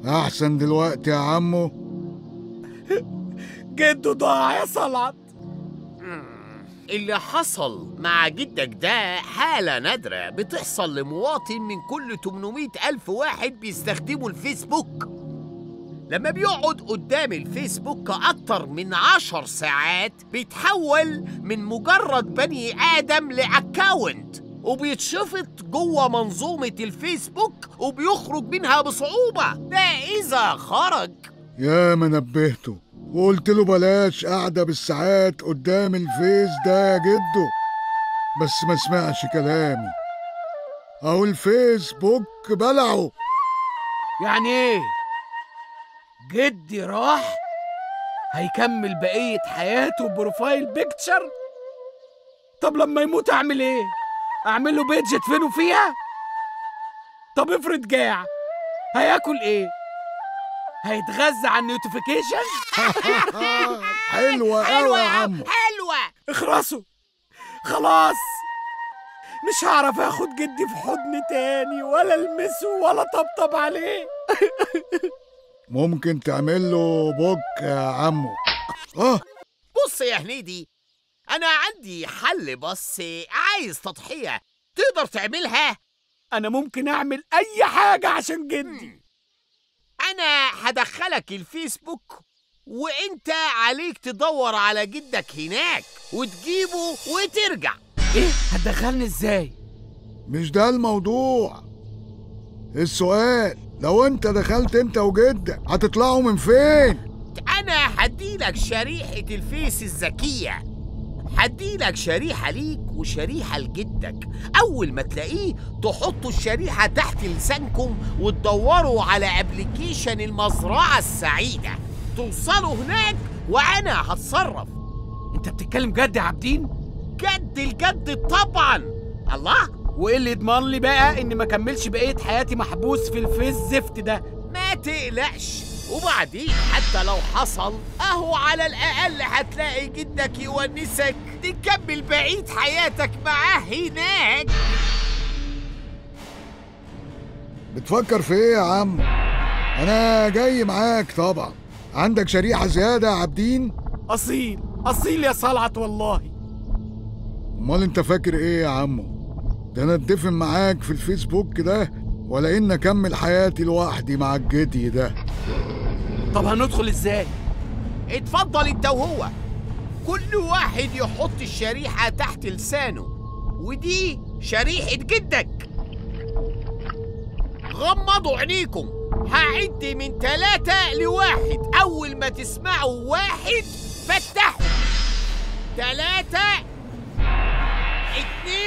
احسن دلوقتي يا عمو جده ضاع يا صلعت اللي حصل مع جدك ده حالة نادرة بتحصل لمواطن من كل 800 ألف واحد بيستخدموا الفيسبوك لما بيقعد قدام الفيسبوك أكتر من عشر ساعات بيتحول من مجرد بني آدم لأكاونت وبيتشفط جوه منظومة الفيسبوك وبيخرج منها بصعوبة ده إذا خرج يا ما نبهته وقلت له بلاش قاعدة بالساعات قدام الفيس ده يا جدو بس ما سمعش كلامي اهو الفيسبوك بلعه يعني ايه جدي راح هيكمل بقية حياته بروفايل بيكتشر طب لما يموت اعمل ايه اعمل له بيج ادفنه فيها طب افرض جاع هياكل ايه هيتغذى على النوتيفيكيشن حلوة قوي يا عمو حلوة اخرسوا خلاص مش هعرف اخد جدي في حضن تاني ولا المسه ولا طبطب عليه ممكن تعمل له بوك يا عمو اه بص يا هنيدي أنا عندي حل بس عايز تضحية تقدر تعملها؟ انا ممكن اعمل اي حاجة عشان جدي أنا هدخلك الفيسبوك وإنت عليك تدور على جدك هناك وتجيبه وترجع ايه هتدخلني ازاي مش ده الموضوع السؤال لو انت دخلت انت وجدك هتطلعوا من فين أنا هديلك شريحة الفيس الذكية هديلك شريحة ليك وشريحة لجدك أول ما تلاقيه تحطوا الشريحة تحت لسانكم وتدوروا على ابلكيشن المزرعة السعيدة توصلوا هناك وأنا هتصرف انت بتتكلم جد يا عابدين جد الجد طبعا الله وايه اللي يضمن لي بقى اني ما اكملش بقية حياتي محبوس في الفيس زفت ده ما تقلقش وبعدين حتى لو حصل اهو على الاقل هتلاقي جدك يونسك تكمل بقية حياتك معاه هناك بتفكر في ايه يا عم انا جاي معاك طبعا عندك شريحة زيادة يا عابدين اصيل اصيل يا صلعت والله امال انت فاكر ايه يا عمو ده انا اتفق معاك في الفيسبوك ده ولا ان اكمل حياتي لوحدي مع الجدي ده طب هندخل ازاي اتفضل انت وهو كل واحد يحط الشريحة تحت لسانه ودي شريحة جدك غمضوا عينيكم هعد من ثلاثة لواحد أول ما تسمعوا واحد فتحوا ثلاثة اتنين